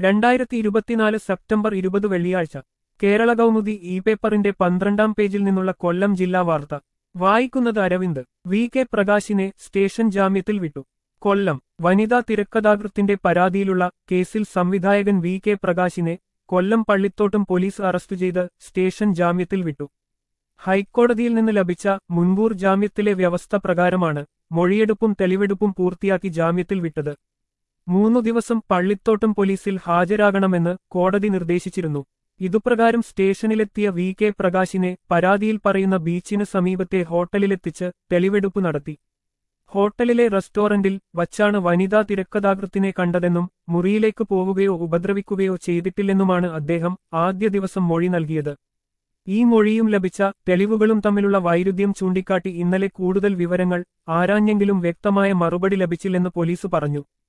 രണ്ടായിരത്തി ഇരുപത്തിനാല് സെപ്റ്റംബർ ഇരുപത് വെള്ളിയാഴ്ച കേരള കൗമുദി ഇ പേപ്പറിന്റെ പന്ത്രണ്ടാം പേജിൽ നിന്നുള്ള കൊല്ലം ജില്ലാ വാർത്ത വായിക്കുന്നത് അരവിന്ദ് വി കെ പ്രകാശിനെ സ്റ്റേഷൻ ജാമ്യത്തിൽ വിട്ടു കൊല്ലം വനിതാ തിരക്കഥാകൃത്തിന്റെ പരാതിയിലുള്ള കേസിൽ സംവിധായകൻ വി കെ പ്രകാശിനെ കൊല്ലം പള്ളിത്തോട്ടം പോലീസ് അറസ്റ്റ് ചെയ്ത് സ്റ്റേഷൻ ജാമ്യത്തിൽ വിട്ടു ഹൈക്കോടതിയിൽ നിന്ന് ലഭിച്ച മുൻകൂർ ജാമ്യത്തിലെ വ്യവസ്ഥ പ്രകാരമാണ് മൊഴിയെടുപ്പും തെളിവെടുപ്പും പൂർത്തിയാക്കി ജാമ്യത്തിൽ വിട്ടത് മൂന്നു ദിവസം പള്ളിത്തോട്ടം പോലീസിൽ ഹാജരാകണമെന്ന് കോടതി നിർദ്ദേശിച്ചിരുന്നു ഇതുപ്രകാരം സ്റ്റേഷനിലെത്തിയ വി കെ പ്രകാശിനെ പരാതിയിൽ പറയുന്ന ബീച്ചിന് സമീപത്തെ ഹോട്ടലിലെത്തിച്ച് തെളിവെടുപ്പ് നടത്തി ഹോട്ടലിലെ റെസ്റ്റോറന്റിൽ വച്ചാണ് വനിതാ തിരക്കഥാകൃത്തിനെ കണ്ടതെന്നും മുറിയിലേക്ക് പോവുകയോ ഉപദ്രവിക്കുകയോ ചെയ്തിട്ടില്ലെന്നുമാണ് അദ്ദേഹം ആദ്യ ദിവസം മൊഴി നൽകിയത് ഈ മൊഴിയും ലഭിച്ച തെളിവുകളും തമ്മിലുള്ള വൈരുദ്ധ്യം ചൂണ്ടിക്കാട്ടി ഇന്നലെ കൂടുതൽ വിവരങ്ങൾ ആരാഞ്ഞെങ്കിലും വ്യക്തമായ മറുപടി ലഭിച്ചില്ലെന്ന് പോലീസ് പറഞ്ഞു